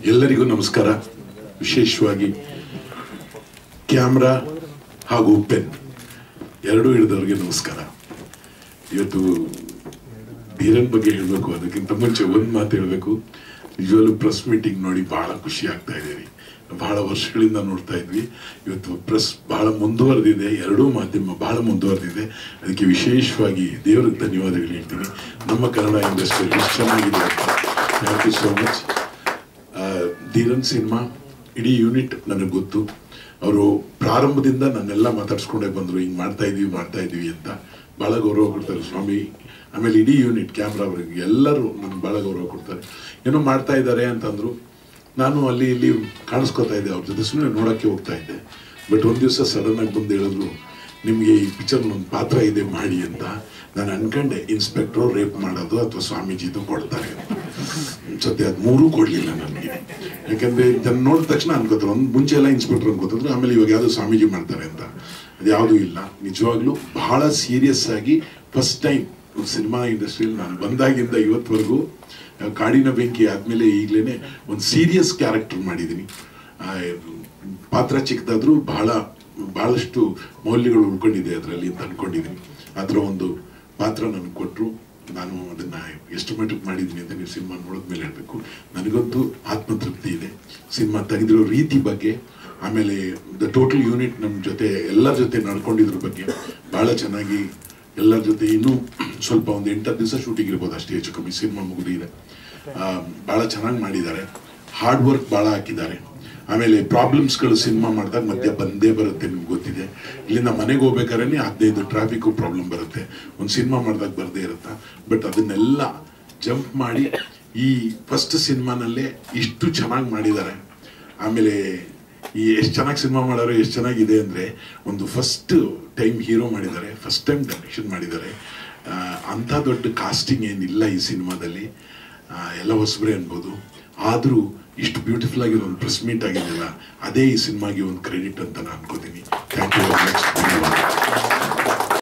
ಎಲ್ಲರಿಗೂ ನಮಸ್ಕಾರ ವಿಶೇಷವಾಗಿ ಕ್ಯಾಮ್ರಾ ಹಾಗೂ ಪೆನ್ ಎರಡೂ ಹಿಡಿದವ್ರಿಗೆ ನಮಸ್ಕಾರ ಇವತ್ತು ಧೀರನ್ ಬಗ್ಗೆ ಹೇಳಬೇಕು ಅದಕ್ಕಿಂತ ಮುಂಚೆ ಒಂದು ಮಾತು ಹೇಳಬೇಕು ನಿಜವಾಗ್ಲೂ ಪ್ರೆಸ್ ಮೀಟಿಂಗ್ ನೋಡಿ ಬಹಳ ಖುಷಿ ಆಗ್ತಾ ಇದೆ ರೀ ಬಹಳ ವರ್ಷಗಳಿಂದ ನೋಡ್ತಾ ಇದ್ವಿ ಇವತ್ತು ಪ್ರೆಸ್ ಬಹಳ ಮುಂದುವರೆದಿದೆ ಎರಡೂ ಮಾಧ್ಯಮ ಬಹಳ ಮುಂದುವರೆದಿದೆ ಅದಕ್ಕೆ ವಿಶೇಷವಾಗಿ ದೇವರಿಗೆ ಧನ್ಯವಾದಗಳು ಹೇಳ್ತೀನಿ ನಮ್ಮ ಕನ್ನಡ ಇಂಡಸ್ಟ್ರಿ ಎಷ್ಟು ಚೆನ್ನಾಗಿದೆ ಅಂತ thank you so much Dheeran cinema ಇಡೀ ಯೂನಿಟ್ ನನಗೆ ಗೊತ್ತು ಅವರು ಪ್ರಾರಂಭದಿಂದ ನನ್ನೆಲ್ಲ ಮಾತಾಡ್ಸ್ಕೊಂಡೇ ಬಂದರು ಹಿಂಗೆ ಮಾಡ್ತಾ ಇದೀವಿ ಮಾಡ್ತಾ ಇದೀವಿ ಅಂತ ಭಾಳ ಗೌರವ ಕೊಡ್ತಾರೆ ಸ್ವಾಮಿ ಆಮೇಲೆ ಇಡೀ ಯೂನಿಟ್ ಕ್ಯಾಮ್ರಾ ಅವರಿಗೆ ಎಲ್ಲರೂ ನನ್ಗೆ ಭಾಳ ಗೌರವ ಕೊಡ್ತಾರೆ ಏನೋ ಮಾಡ್ತಾ ಇದ್ದಾರೆ ಅಂತಂದ್ರು ನಾನು ಅಲ್ಲಿ ಇಲ್ಲಿ ಕಾಣಿಸ್ಕೊತಾ ಇದ್ದೆ ಅವ್ರ ಜೊತೆ ಸುಮ್ಮನೆ ನೋಡೋಕ್ಕೆ ಹೋಗ್ತಾ ಇದ್ದೆ ಬಟ್ ಒಂದು ದಿವಸ ಸಡನ್ ಆಗಿ ಬಂದು ಹೇಳಿದ್ರು ನಿಮಗೆ ಈ ಪಿಕ್ಚರ್ ಒಂದು ಪಾತ್ರ ಇದೆ ಮಾಡಿ ಅಂತ ನಾನು ಅನ್ಕೊಂಡೆ ಇನ್ಸ್ಪೆಕ್ಟ್ರು ರೇಪ್ ಮಾಡೋದು ಅಥವಾ ಸ್ವಾಮೀಜಿದು ಕೊಡ್ತಾರೆ ಅಂತ ಸದ್ಯ ಅದು ಮೂರೂ ಕೊಡ್ಲಿಲ್ಲ ನನಗೆ ಯಾಕಂದ್ರೆ ಇದನ್ನ ನೋಡಿದ ತಕ್ಷಣ ಅನ್ಕೋತಾರೆ ಒಂದು ಮುಂಚೆ ಎಲ್ಲ ಇನ್ಸ್ಪೆಕ್ಟರ್ ಅನ್ಕೋತಿದ್ರು ಆಮೇಲೆ ಇವಾಗ ಯಾವುದು ಸ್ವಾಮೀಜಿ ಮಾಡ್ತಾರೆ ಅಂತ ಅದು ಯಾವುದೂ ಇಲ್ಲ ನಿಜವಾಗ್ಲೂ ಬಹಳ ಸೀರಿಯಸ್ ಆಗಿ ಫಸ್ಟ್ ಟೈಮ್ ಸಿನಿಮಾ ಇಂಡಸ್ಟ್ರಿಯಲ್ಲಿ ನಾನು ಬಂದಾಗಿಂದ ಇವತ್ತವರೆಗೂ ಕಾಡಿನ ಬೆಂಕಿ ಆದ್ಮೇಲೆ ಈಗಲೇ ಒಂದು ಸೀರಿಯಸ್ ಕ್ಯಾರೆಕ್ಟರ್ ಮಾಡಿದ್ದೀನಿ ಆ, ಪಾತ್ರ ಚಿಕ್ಕದಾದ್ರೂ ಬಹಳ ಬಹಳಷ್ಟು ಮೌಲ್ಯಗಳು ಉಳ್ಕೊಂಡಿದೆ ಅದರಲ್ಲಿ ಅಂತ ಅನ್ಕೊಂಡಿದ್ದೀನಿ ಆ ಥರ ಒಂದು ಪಾತ್ರ ನನಗೆ ಕೊಟ್ಟರು ನಾನು ಅದನ್ನ ಎಷ್ಟು ಮಟ್ಟಿಗೆ ಮಾಡಿದ್ದೀನಿ ಅಂತ ನೀವು ಸಿನಿಮಾ ನೋಡಿದ್ಮೇಲೆ ಹೇಳಬೇಕು ನನಗಂತೂ ಆತ್ಮತೃಪ್ತಿ ಇದೆ ಸಿನಿಮಾ ತೆಗೆದಿರೋ ರೀತಿ ಬಗ್ಗೆ ಆಮೇಲೆ ದ ಟೋಟಲ್ ಯೂನಿಟ್ ನಮ್ಮ ಜೊತೆ ಎಲ್ಲರ ಜೊತೆ ನಡ್ಕೊಂಡಿದ್ರ ಬಗ್ಗೆ ಭಾಳ ಚೆನ್ನಾಗಿ ಎಲ್ಲರ ಜೊತೆ ಇನ್ನೂ ಸ್ವಲ್ಪ ಒಂದು ಎಂಟತ್ತು ದಿವಸ ಶೂಟಿಂಗ್ ಇರ್ಬೋದು ಅಷ್ಟೇ ಹೆಚ್ಚು ಕಮ್ಮಿ ಸಿನಿಮಾ ಮುಗಿದಿದೆ ಭಾಳ ಚೆನ್ನಾಗಿ ಮಾಡಿದ್ದಾರೆ ಹಾರ್ಡ್ ವರ್ಕ್ ಭಾಳ ಹಾಕಿದ್ದಾರೆ ಆಮೇಲೆ ಪ್ರಾಬ್ಲಮ್ಸ್ಗಳು ಸಿನಿಮಾ ಮಾಡಿದಾಗ ಮಧ್ಯ ಬಂದೇ ಬರುತ್ತೆ ನಿಮ್ಗೆ ಗೊತ್ತಿದೆ ಇಲ್ಲಿಂದ ಮನೆಗೆ ಹೋಗ್ಬೇಕಾದ್ರೆ ಹದಿನೈದು ಟ್ರಾಫಿಕ್ಕು ಪ್ರಾಬ್ಲಮ್ ಬರುತ್ತೆ ಒಂದು ಸಿನಿಮಾ ಮಾಡಿದಾಗ ಬರದೇ ಇರುತ್ತಾ ಬಟ್ ಅದನ್ನೆಲ್ಲ ಜಂಪ್ ಮಾಡಿ ಈ ಫಸ್ಟ್ ಸಿನಿಮಾನಲ್ಲೇ ಇಷ್ಟು ಚೆನ್ನಾಗಿ ಮಾಡಿದ್ದಾರೆ ಆಮೇಲೆ ಈ ಎಷ್ಟು ಚೆನ್ನಾಗಿ ಸಿನಿಮಾ ಮಾಡೋರು ಎಷ್ಟು ಚೆನ್ನಾಗಿದೆ ಅಂದರೆ ಒಂದು ಫಸ್ಟ್ ಟೈಮ್ ಹೀರೋ ಮಾಡಿದ್ದಾರೆ ಫಸ್ಟ್ ಟೈಮ್ ಡೈರೆಕ್ಷನ್ ಮಾಡಿದ್ದಾರೆ ಆ, ಅಂಥ ದೊಡ್ಡ ಕಾಸ್ಟಿಂಗ್ ಏನಿಲ್ಲ ಈ ಸಿನಿಮಾದಲ್ಲಿ ಆ, ಎಲ್ಲ ಹೊಸಬ್ರೆ ಅನ್ಬೋದು ಆದರೂ ಇಷ್ಟು ಬ್ಯೂಟಿಫುಲ್ ಆಗಿರೋ ಒಂದು ಪ್ರೆಸ್ ಮೀಟ್ ಆಗಿದೆಯಲ್ಲ ಅದೇ ಈ ಸಿನಿಮಾಗೆ ಒಂದು ಕ್ರೆಡಿಟ್ ಅಂತ ನಾನು ಅನ್ಕೋತೀನಿ ಥ್ಯಾಂಕ್ ಯು ವೆರಿ ಮಚ್ ಧನ್ಯವಾದ